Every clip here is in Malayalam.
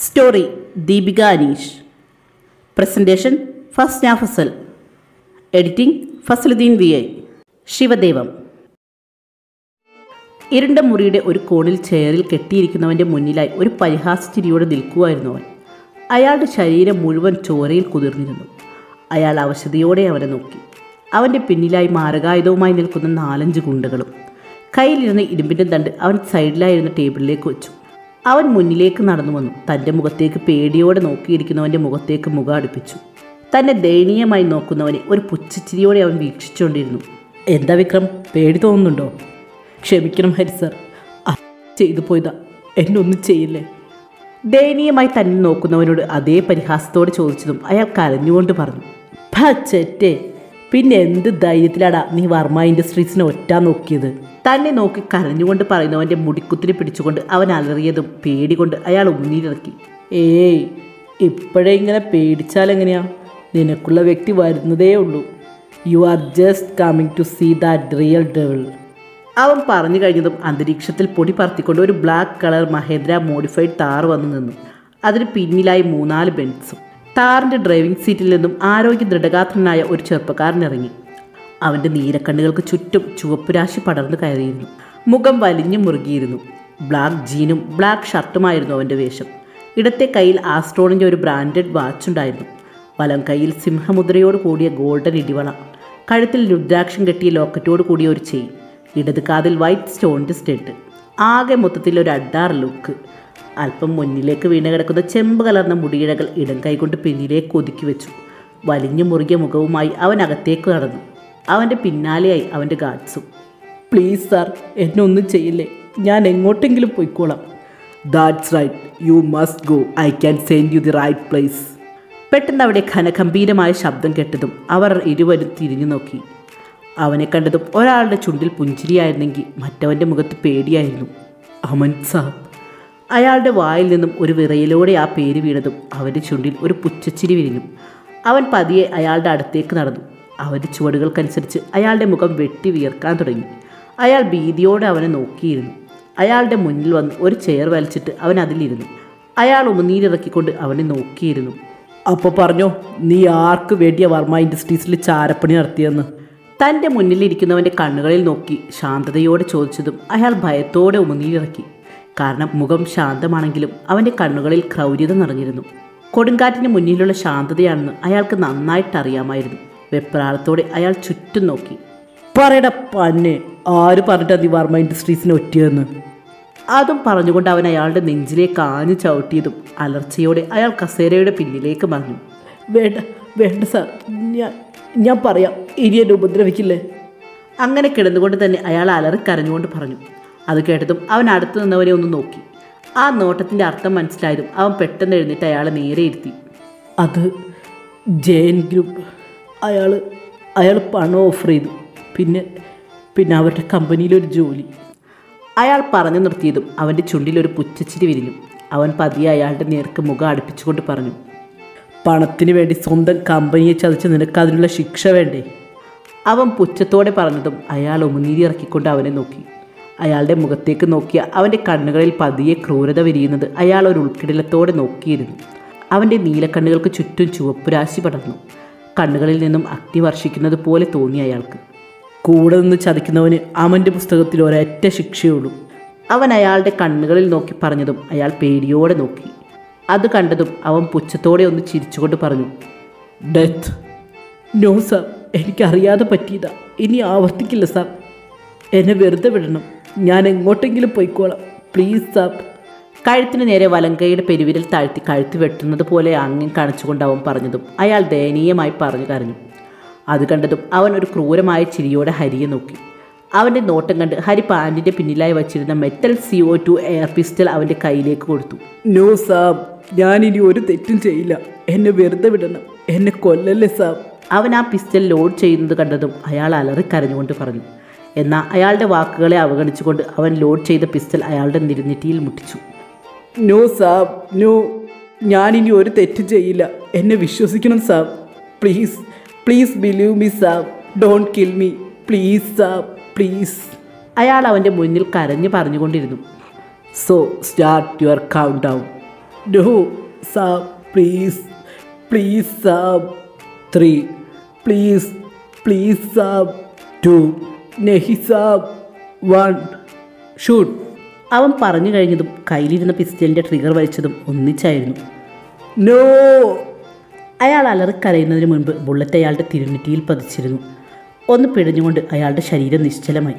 story Deepika Aneesh presentation Fasna Fasal editing Fasaluddin V I Shivadevam ഇരുണ്ട മുറിയുടെ ഒരു കോണിൽ ചെയറിൽ കെട്ടിയിരിക്കുന്നവൻ്റെ മുന്നിലായി ഒരു പരിഹാസച്ചിരിയോടെ നിൽക്കുമായിരുന്നു അവൻ അയാളുടെ ശരീരം മുഴുവൻ ചോരയിൽ കുതിർന്നിരുന്നു അയാൾ അവശതയോടെ അവനെ നോക്കി അവൻ്റെ പിന്നിലായി മാരകായുധവുമായി നിൽക്കുന്ന നാലഞ്ച് ഗുണ്ടകളും കയ്യിലിരുന്ന ഇരുമ്പിൻ്റെ തണ്ട് അവൻ സൈഡിലായിരുന്ന ടേബിളിലേക്ക് വെച്ചു അവൻ മുന്നിലേക്ക് നടന്നു വന്നു തൻ്റെ മുഖത്തേക്ക് പേടിയോടെ നോക്കിയിരിക്കുന്നവൻ്റെ മുഖത്തേക്ക് മുഖം അടുപ്പിച്ചു തന്നെ ദയനീയമായി നോക്കുന്നവനെ ഒരു പുച്ഛച്ചിരിയോടെ അവൻ വീക്ഷിച്ചുകൊണ്ടിരുന്നു എന്താ വിക്രം പേടി തോന്നുന്നുണ്ടോ ക്ഷമിക്കണം ഹരി സർ ആ, ചെയ്തു പോയതാ എന്നെ ഒന്നും ചെയ്യില്ലേ ദയനീയമായി തന്നെ നോക്കുന്നവനോട് അതേ പരിഹാസത്തോടെ ചോദിച്ചതും അയാൾ കരഞ്ഞുകൊണ്ട് പറഞ്ഞു പച്ചറ്റേ പിന്നെ എന്ത് ധൈര്യത്തിലാടാ നീ വർമ്മ ഇൻഡസ്ട്രീസിനെ ഒറ്റാ നോക്കിയത് തന്നെ നോക്കി കരഞ്ഞുകൊണ്ട് പറയുന്നവൻ്റെ മുടിക്കുത്തിരി പിടിച്ചുകൊണ്ട് അവൻ അലറിയതും പേടി കൊണ്ട് അയാൾ ഉന്നീരിറക്കി ഏയ് ഇപ്പോഴേ ഇങ്ങനെ പേടിച്ചാൽ എങ്ങനെയാ നിനക്കുള്ള വ്യക്തി വരുന്നതേ ഉള്ളൂ you are just coming to see that real devil അവൻ പറഞ്ഞു കഴിഞ്ഞതും അന്തരീക്ഷത്തിൽ പൊടി പറത്തിക്കൊണ്ട് ഒരു black colour Mahindra modified Thar വന്നു നിന്നു അതിന് പിന്നിലായി മൂന്നാല് ബെൻസും താറിൻ്റെ ഡ്രൈവിംഗ് സീറ്റിൽ നിന്നും ആരോഗ്യ ദൃഢഗാത്രനായ ഒരു ചെറുപ്പക്കാരൻ ഇറങ്ങി അവൻ്റെ നീലക്കണ്ണുകൾക്ക് ചുറ്റും ചുവപ്പ് രാശി പടർന്നു കയറിയിരുന്നു മുഖം വലിഞ്ഞു മുറുകിയിരുന്നു ബ്ലാക്ക് ജീനും ബ്ലാക്ക് ഷർട്ടുമായിരുന്നു അവൻ്റെ വേഷം ഇടത്തെ കയ്യിൽ ആസ്ട്രോണിൻ്റെ ഒരു ബ്രാൻഡഡ് വാച്ച് ഉണ്ടായിരുന്നു വലം കയ്യിൽ സിംഹമുദ്രയോട് കൂടിയ ഗോൾഡൻ ഇടിവള കഴുത്തിൽ രുദ്രാക്ഷം കെട്ടിയ ലോക്കറ്റോട് കൂടിയ ഒരു ചെയിൻ ഇടത് കാതിൽ വൈറ്റ് സ്റ്റോണിൻ്റെ സ്റ്റെഡ് ആകെ മൊത്തത്തിൽ ഒരു അഡാർ ലുക്ക് അല്പം മുന്നിലേക്ക് വീണ് കിടക്കുന്ന ചെമ്പ് കലർന്ന മുടിയിഴകൾ ഇടം കൈകൊണ്ട് പിന്നിലേക്ക് ഒതുക്കി വെച്ചു വലിഞ്ഞു മുറുകിയ മുഖവുമായി അവൻ അകത്തേക്ക് നടന്നു അവൻ്റെ പിന്നാലെയായി അവൻ്റെ ഗാർഡ്സും പ്ലീസ് സാർ എന്നെ ഒന്നും ചെയ്യില്ലേ ഞാൻ എങ്ങോട്ടെങ്കിലും പോയിക്കോളാം that's right you must go I can send you the right place പെട്ടെന്ന് അവിടെ ഘനഗംഭീരമായ ശബ്ദം കേട്ടതും അവർ ഇരുവരും തിരിഞ്ഞു നോക്കി അവനെ കണ്ടതും ഒരാളുടെ ചുണ്ടിൽ പുഞ്ചിരിയായിരുന്നെങ്കിൽ മറ്റവൻ്റെ മുഖത്ത് പേടിയായിരുന്നു അമൻ സാബ് അയാളുടെ വായിൽ നിന്നും ഒരു വിറയിലൂടെ ആ പേര് വീണതും അവൻ്റെ ചുണ്ടിൽ ഒരു പുച്ഛച്ചിരി വിരിഞ്ഞു അവൻ പതിയെ അയാളുടെ അടുത്തേക്ക് നടന്നു അവൻ്റെ ചുവടുകൾക്കനുസരിച്ച് അയാളുടെ മുഖം വെട്ടി വിയർക്കാൻ തുടങ്ങി അയാൾ ഭീതിയോടെ അവനെ നോക്കിയിരുന്നു അയാളുടെ മുന്നിൽ വന്ന് ഒരു ചെയർ വലിച്ചിട്ട് അവൻ അതിലിരുന്നു അയാൾ ഉമിനീരിറക്കിക്കൊണ്ട് അവനെ നോക്കിയിരുന്നു അപ്പോൾ പറഞ്ഞോ നീ ആർക്ക് വേണ്ടിയ വർമ്മ ഇൻഡസ്ട്രീസിൽ ചാരപ്പണി നടത്തിയെന്ന് തൻ്റെ മുന്നിലിരിക്കുന്നവൻ്റെ കണ്ണുകളിൽ നോക്കി ശാന്തതയോടെ ചോദിച്ചതും അയാൾ ഭയത്തോടെ ഉമിനീരിറക്കി കാരണം മുഖം ശാന്തമാണെങ്കിലും അവൻ്റെ കണ്ണുകളിൽ ക്രൗര്യത നിറഞ്ഞിരുന്നു കൊടുങ്കാറ്റിന് മുന്നിലുള്ള ശാന്തതയാണെന്ന് അയാൾക്ക് നന്നായിട്ട് അറിയാമായിരുന്നു വെപ്രാളത്തോടെ അയാൾ ചുറ്റും നോക്കി പറയട പന്നെ ആര് പറഞ്ഞിട്ടാ നീ വർമ്മ ഇൻഡസ്ട്രീസിനെ ഒറ്റിയെന്ന് അതും പറഞ്ഞുകൊണ്ട് അവൻ അയാളുടെ നെഞ്ചിലേക്ക് ആഞ്ഞു ചവിട്ടിയതും അലർച്ചയോടെ അയാൾ കസേരയുടെ പിന്നിലേക്ക് മറിഞ്ഞു വേണ്ട വേണ്ട സാർ ഞാൻ ഞാൻ പറയാം ഇനി എന്നെ ഉപദ്രവിക്കില്ലേ അങ്ങനെ കിടന്നുകൊണ്ട് തന്നെ അയാൾ അലറി കരഞ്ഞുകൊണ്ട് പറഞ്ഞു അത് കേട്ടതും അവൻ അടുത്തു നിന്നവനെ ഒന്ന് നോക്കി ആ നോട്ടത്തിൻ്റെ അർത്ഥം മനസ്സിലായതും അവൻ പെട്ടെന്ന് എഴുന്നേറ്റ് അയാളെ നേരെ ഇരുത്തി അത് ജയൻ ഗ്രൂപ്പ് അയാൾ അയാൾ പണം ഓഫർ ചെയ്തു പിന്നെ പിന്നെ അവരുടെ കമ്പനിയിലൊരു ജോലി അയാൾ പറഞ്ഞു നിർത്തിയതും അവൻ്റെ ചുണ്ടിൽ ഒരു പുച്ഛച്ചിരി വിരിഞ്ഞു അവൻ പതിയെ അയാളുടെ നേർക്ക് മുഖം അടുപ്പിച്ചുകൊണ്ട് പറഞ്ഞു പണത്തിന് വേണ്ടി സ്വന്തം കമ്പനിയെ ചതിച്ച് നിനക്ക് അതിനുള്ള ശിക്ഷ വേണ്ടേ അവൻ പുച്ഛത്തോടെ പറഞ്ഞതും അയാൾ ഉമിനീരി ഇറക്കിക്കൊണ്ട് അവനെ നോക്കി അയാളുടെ മുഖത്തേക്ക് നോക്കിയ അവൻ്റെ കണ്ണുകളിൽ പതിയെ ക്രൂരത വിരിയുന്നത് അയാൾ ഒരു ഉൾക്കിടലത്തോടെ നോക്കിയിരുന്നു അവൻ്റെ നീലക്കണ്ണുകൾക്ക് ചുറ്റും ചുവപ്പുരാശി പടർന്നു കണ്ണുകളിൽ നിന്നും അഗ്നി വർഷിക്കുന്നത് പോലെ തോന്നി അയാൾക്ക് കൂടെ നിന്ന് ചതിക്കുന്നവന് അവൻ്റെ പുസ്തകത്തിൽ ഒരൊറ്റ ശിക്ഷയുള്ളൂ അവൻ അയാളുടെ കണ്ണുകളിൽ നോക്കി പറഞ്ഞതും അയാൾ പേടിയോടെ നോക്കി അത് കണ്ടതും അവൻ പുച്ഛത്തോടെ ഒന്ന് ചിരിച്ചുകൊണ്ട് പറഞ്ഞു ഡെത്ത് നോ സാർ എനിക്കറിയാതെ പറ്റിയതാ ഇനി ആവർത്തിക്കില്ല സാർ എന്നെ വെറുതെ വിടണം ഞാൻ എങ്ങോട്ടെങ്കിലും പോയിക്കോളാം പ്ലീസ് സാർ കഴുത്തിന് നേരെ വലങ്കയുടെ പെരുവിരൽ താഴ്ത്തി കഴുത്ത് വെട്ടുന്നത് പോലെ അങ്ങ് കാണിച്ചുകൊണ്ട് അവൻ പറഞ്ഞതും അയാൾ ദയനീയമായി പറഞ്ഞു കരഞ്ഞു അത് കണ്ടതും അവൻ ഒരു ക്രൂരമായ ചിരിയോടെ ഹരിയെ നോക്കി അവൻ്റെ നോട്ടം കണ്ട് ഹരി പാൻറ്റിൻ്റെ പിന്നിലായി വച്ചിരുന്ന metal C O two air pistol അവൻ്റെ കയ്യിലേക്ക് കൊടുത്തു നോ സാബ് ഞാനിനി ഒരു തെറ്റും ചെയ്യില്ല എന്നെ വെറുതെ വിടണം എന്നെ കൊല്ലല്ലേ സാബ് അവൻ ആ പിസ്റ്റൽ ലോഡ് ചെയ്യുന്നത് കണ്ടതും അയാൾ അലറി കരഞ്ഞുകൊണ്ട് പറഞ്ഞു എന്നാൽ അയാളുടെ വാക്കുകളെ അവഗണിച്ചുകൊണ്ട് അവൻ ലോഡ് ചെയ്ത പിസ്റ്റൽ അയാളുടെ നിരുന്നിറ്റിയിൽ മുട്ടിച്ചു നോ സാബ് നോ ഞാനിനി ഒരു തെറ്റും ചെയ്യില്ല എന്നെ വിശ്വസിക്കണം saab please please believe me saab don't kill me please saab please അയാൾ അവൻ്റെ മുന്നിൽ കരഞ്ഞു പറഞ്ഞുകൊണ്ടിരുന്നു so start your countdown no saab please please saab three please please saab two നെഹി സാബ് വൺ ഷൂട്ട് അവൻ പറഞ്ഞു കഴിഞ്ഞതും കയ്യിലിരുന്ന പിസ്റ്റലിൻ്റെ ട്രിഗർ വലിച്ചതും ഒന്നിച്ചായിരുന്നു നോ അയാൾ അലറിക്കരയുന്നതിന് മുൻപ് ബുള്ളറ്റ് അയാളുടെ തിരുനെറ്റിയിൽ പതിച്ചിരുന്നു ഒന്ന് പിഴഞ്ഞുകൊണ്ട് അയാളുടെ ശരീരം നിശ്ചലമായി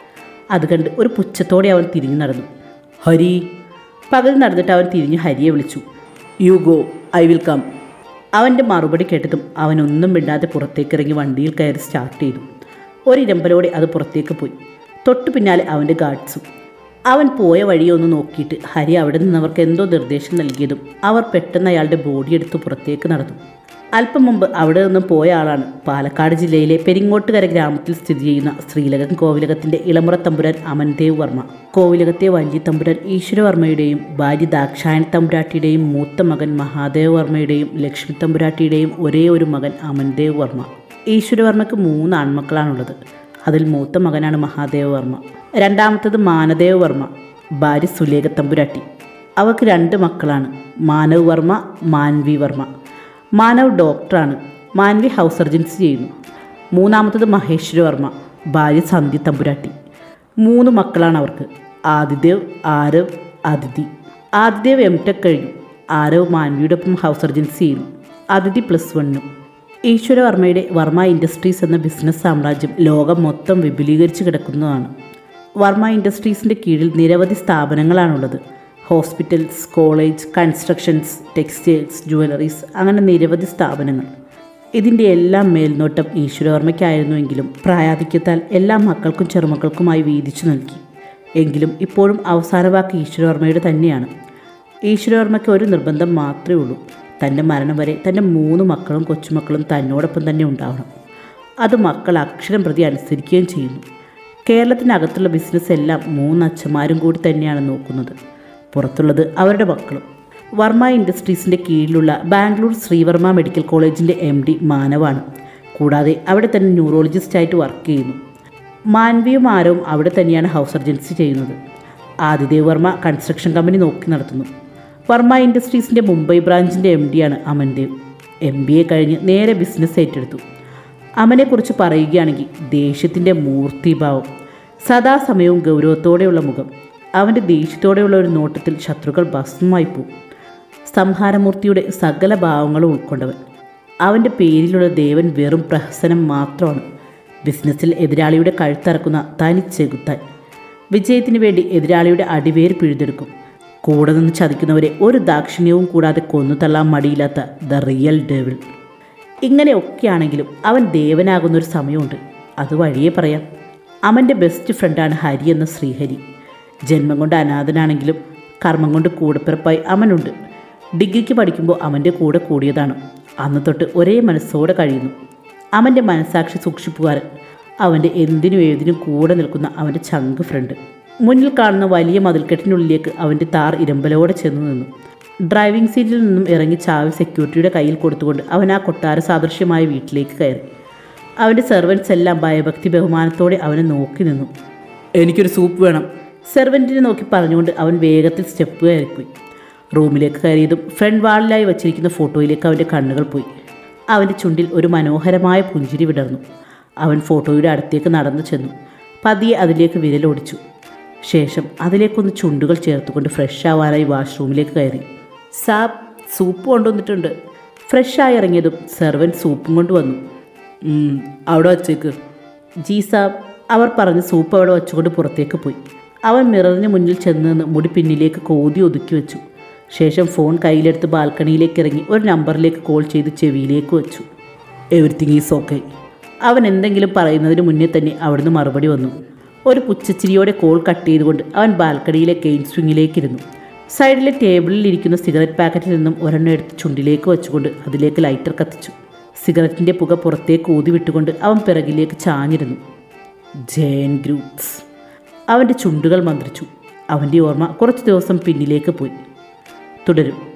അത് കണ്ട് ഒരു പുച്ഛത്തോടെ അവൻ തിരിഞ്ഞു നടന്നു ഹരി പകൽ നടന്നിട്ട് അവൻ തിരിഞ്ഞ് ഹരിയെ വിളിച്ചു you go I will come അവൻ്റെ മറുപടി കേട്ടതും അവൻ ഒന്നും മിണ്ടാതെ പുറത്തേക്കിറങ്ങി വണ്ടിയിൽ കയറി സ്റ്റാർട്ട് ചെയ്തു ഒരിരമ്പലോടെ അത് പുറത്തേക്ക് പോയി തൊട്ടു പിന്നാലെ അവൻ്റെ ഗാർഡ്സും അവൻ പോയ വഴിയൊന്ന് നോക്കിയിട്ട് ഹരി അവിടെ നിന്നവർക്ക് എന്തോ നിർദ്ദേശം നൽകിയതും അവർ പെട്ടെന്ന് അയാളുടെ ബോഡി എടുത്ത് പുറത്തേക്ക് നടന്നു അല്പം മുമ്പ് അവിടെ നിന്നും പോയ ആളാണ് പാലക്കാട് ജില്ലയിലെ പെരിങ്ങോട്ടുകര ഗ്രാമത്തിൽ സ്ഥിതി ചെയ്യുന്ന ശ്രീലകൻ കോവിലകത്തിന്റെ ഇളമുറ തമ്പുരാൻ അമൻദേവ് വർമ്മ കോവിലകത്തെ വലിയ തമ്പുരാൻ ഈശ്വരവർമ്മയുടെയും ഭാര്യ ദാക്ഷായണി തമ്പുരാട്ടിയുടെയും മൂത്ത മകൻ മഹാദേവ് വർമ്മയുടെയും ലക്ഷ്മി തമ്പുരാട്ടിയുടെയും ഒരേ ഒരു മകൻ അമൻദേവ് വർമ്മ ഈശ്വരവർമ്മയ്ക്ക് മൂന്ന് ആൺമക്കളാണുള്ളത് അതിൽ മൂത്ത മകനാണ് മഹാദേവ് വർമ്മ രണ്ടാമത്തത് മാനദേവ് വർമ്മ ഭാര്യ സുലേഖ തമ്പുരാട്ടി അവർക്ക് രണ്ട് മക്കളാണ് മാനവ് വർമ്മ മാൻവി വർമ്മ മാനവ് ഡോക്ടറാണ് മാൻവി ഹൗസ് സർജൻസി ചെയ്യുന്നു മൂന്നാമത്തത് മഹേശ്വര വർമ്മ ഭാര്യ സന്ധ്യ തമ്പുരാട്ടി മൂന്ന് മക്കളാണ് അവർക്ക് ആദിദേവ് ആരവ് അതിഥി ആദിദേവ് എം ടെക് കഴിഞ്ഞു ആരവ് മാൻവിയുടെ ഒപ്പം ഹൗസ് സർജൻസി ചെയ്യുന്നു അതിഥി പ്ലസ് വണ്ണും ഈശ്വരവർമ്മയുടെ വർമ്മ ഇൻഡസ്ട്രീസ് എന്ന ബിസിനസ് സാമ്രാജ്യം ലോകം മൊത്തം വിപുലീകരിച്ച് കിടക്കുന്നതാണ് വർമ്മ ഇൻഡസ്ട്രീസിൻ്റെ കീഴിൽ നിരവധി സ്ഥാപനങ്ങളാണുള്ളത് hospitals college constructions textiles jewelleries അങ്ങനെ നിരവധി സ്ഥാപനങ്ങൾ ഇതിൻ്റെ എല്ലാം മേൽനോട്ടം ഈശ്വരവർമ്മയ്ക്കായിരുന്നുവെങ്കിലും പ്രായാധിക്യത്താൽ എല്ലാ മക്കൾക്കും ചെറുമക്കൾക്കുമായി വീതിച്ചു നൽകി എങ്കിലും ഇപ്പോഴും അവസാന വാക്ക് ഈശ്വരവർമ്മയുടെ തന്നെയാണ് ഈശ്വരവർമ്മയ്ക്ക് ഒരു നിർബന്ധം മാത്രമേ ഉള്ളൂ തൻ്റെ മരണം വരെ തൻ്റെ മൂന്ന് മക്കളും കൊച്ചുമക്കളും തന്നോടൊപ്പം തന്നെ ഉണ്ടാവണം അത് മക്കൾ അക്ഷരം പ്രതി അനുസരിക്കുകയും ചെയ്യുന്നു കേരളത്തിനകത്തുള്ള ബിസിനസ് എല്ലാം മൂന്ന് അച്ഛന്മാരും കൂടി തന്നെയാണ് നോക്കുന്നത് പുറത്തുള്ളത് അവരുടെ മക്കളും വർമ്മ ഇൻഡസ്ട്രീസിൻ്റെ കീഴിലുള്ള ബാംഗ്ലൂർ ശ്രീവർമ്മ മെഡിക്കൽ കോളേജിൻ്റെ എം ഡി മാനവാണ് കൂടാതെ അവിടെ തന്നെ ന്യൂറോളജിസ്റ്റായിട്ട് വർക്ക് ചെയ്യുന്നു മാൻവിയും ആരവും അവിടെ തന്നെയാണ് ഹൗസ് സർജൻസി ചെയ്യുന്നത് ആദിദേവ് വർമ്മ കൺസ്ട്രക്ഷൻ കമ്പനി നോക്കി നടത്തുന്നു വർമ്മ ഇൻഡസ്ട്രീസിൻ്റെ മുംബൈ ബ്രാഞ്ചിൻ്റെ എം ഡിയാണ് അമൻദേവ് എം ബി എ കഴിഞ്ഞ് നേരെ ബിസിനസ് ഏറ്റെടുത്തു അമനെക്കുറിച്ച് പറയുകയാണെങ്കിൽ ദേഷ്യത്തിൻ്റെ മൂർത്തിഭാവം സദാസമയവും ഗൗരവത്തോടെയുള്ള മുഖം അവൻ്റെ ദേഷ്യത്തോടെയുള്ള ഒരു നോട്ടത്തിൽ ശത്രുക്കൾ ഭസ്മമായി പോകും സംഹാരമൂർത്തിയുടെ സകല ഭാവങ്ങളും ഉൾക്കൊണ്ടവൻ അവൻ്റെ പേരിലുള്ള ദേവൻ വെറും പ്രഹസനം മാത്രമാണ് ബിസിനസ്സിൽ എതിരാളിയുടെ കഴുത്തറക്കുന്ന തനി ചെകുത്താൻ വിജയത്തിന് വേണ്ടി എതിരാളിയുടെ അടിവേര് പിഴുതെടുക്കും കൂടെ നിന്ന് ചതിക്കുന്നവരെ ഒരു ദാക്ഷിണ്യവും കൂടാതെ കൊന്നു തള്ളാൻ മടിയില്ലാത്ത ദ റിയൽ ഡെവിൾ ഇങ്ങനെയൊക്കെയാണെങ്കിലും അവൻ ദേവനാകുന്ന ഒരു സമയമുണ്ട് അത് വഴിയേ പറയാം അവൻ്റെ ബെസ്റ്റ് ഫ്രണ്ടാണ് ഹരി എന്ന ശ്രീഹരി ജന്മം കൊണ്ട് അനാഥനാണെങ്കിലും കർമ്മം കൊണ്ട് കൂടപ്പിറപ്പായി അവനുണ്ട് ഡിഗ്രിക്ക് പഠിക്കുമ്പോൾ അവൻ്റെ കൂടെ കൂടിയതാണ് അന്ന് തൊട്ട് ഒരേ മനസ്സോടെ കഴിയുന്നു അവൻ്റെ മനസാക്ഷി സൂക്ഷിപ്പുകാരൻ അവൻ്റെ എന്തിനും ഏതിനും കൂടെ നിൽക്കുന്ന അവൻ്റെ ചങ്ക് ഫ്രണ്ട് മുന്നിൽ കാണുന്ന വലിയ മതിൽക്കെട്ടിനുള്ളിലേക്ക് അവൻ്റെ താർ ഇരമ്പലോടെ ചെന്നു നിന്നു ഡ്രൈവിംഗ് സീറ്റിൽ നിന്നും ഇറങ്ങി ചാവി സെക്യൂരിറ്റിയുടെ കയ്യിൽ കൊടുത്തുകൊണ്ട് അവൻ ആ കൊട്ടാര സാദൃശ്യമായ വീട്ടിലേക്ക് കയറി അവൻ്റെ സെർവൻസ് എല്ലാം ഭയഭക്തി ബഹുമാനത്തോടെ അവനെ നോക്കി നിന്നു എനിക്കൊരു സൂപ്പ് വേണം സെർവൻറ്റിനെ നോക്കി പറഞ്ഞുകൊണ്ട് അവൻ വേഗത്തിൽ സ്റ്റെപ്പ് കയറിപ്പോയി റൂമിലേക്ക് കയറിയതും ഫ്രണ്ട് വാളിലായി വച്ചിരിക്കുന്ന ഫോട്ടോയിലേക്ക് അവൻ്റെ കണ്ണുകൾ പോയി അവൻ്റെ ചുണ്ടിൽ ഒരു മനോഹരമായ പുഞ്ചിരി വിടർന്നു അവൻ ഫോട്ടോയുടെ അടുത്തേക്ക് നടന്നു ചെന്നു പതിയെ അതിലേക്ക് വിരലോടിച്ചു ശേഷം അതിലേക്കൊന്ന് ചുണ്ടുകൾ ചേർത്തുകൊണ്ട് ഫ്രഷ് ആവാനായി വാഷ്റൂമിലേക്ക് കയറി സാബ് സൂപ്പ് കൊണ്ടുവന്നിട്ടുണ്ട് ഫ്രഷായി ഇറങ്ങിയതും സെർവൻ സൂപ്പും കൊണ്ട് വന്നു "ഉം, അവിടെ വച്ചേക്ക് ജി സാബ് അവർ പറഞ്ഞ് സൂപ്പ് അവിടെ വച്ചുകൊണ്ട് പുറത്തേക്ക് പോയി അവൻ മിററിന് മുന്നിൽ ചെന്ന് നിന്ന് മുടി പിന്നിലേക്ക് കോതി ഒതുക്കി വെച്ചു ശേഷം ഫോൺ കയ്യിലെടുത്ത് ബാൽക്കണിയിലേക്ക് ഇറങ്ങി ഒരു നമ്പറിലേക്ക് കോൾ ചെയ്ത് ചെവിയിലേക്ക് വെച്ചു എവറിത്തിങ് ഈസ് ഓക്കെ അവൻ എന്തെങ്കിലും പറയുന്നതിന് മുന്നേ തന്നെ അവിടുന്ന് മറുപടി വന്നു ഒരു പുച്ഛച്ചിരിയോടെ കോൾ കട്ട് ചെയ്തുകൊണ്ട് അവൻ ബാൽക്കണിയിലെ കെയിൻ സ്വിങ്ങിലേക്ക് ഇരുന്നു സൈഡിലെ ടേബിളിൽ ഇരിക്കുന്ന സിഗരറ്റ് പാക്കറ്റിൽ നിന്നും ഒരെണ്ണം എടുത്ത് ചുണ്ടിലേക്ക് വെച്ചുകൊണ്ട് അതിലേക്ക് ലൈറ്റർ കത്തിച്ചു സിഗരറ്റിൻ്റെ പുക പുറത്തേക്ക് ഊതി വിട്ടുകൊണ്ട് അവൻ പിറകിലേക്ക് ചാഞ്ഞിരുന്നു ജയൻ ഗ്രൂപ്പ്സ് അവൻ്റെ ചുണ്ടുകൾ മന്ത്രിച്ചു അവൻ്റെ ഓർമ്മ കുറച്ച് ദിവസം പിന്നിലേക്ക് പോയി തുടരും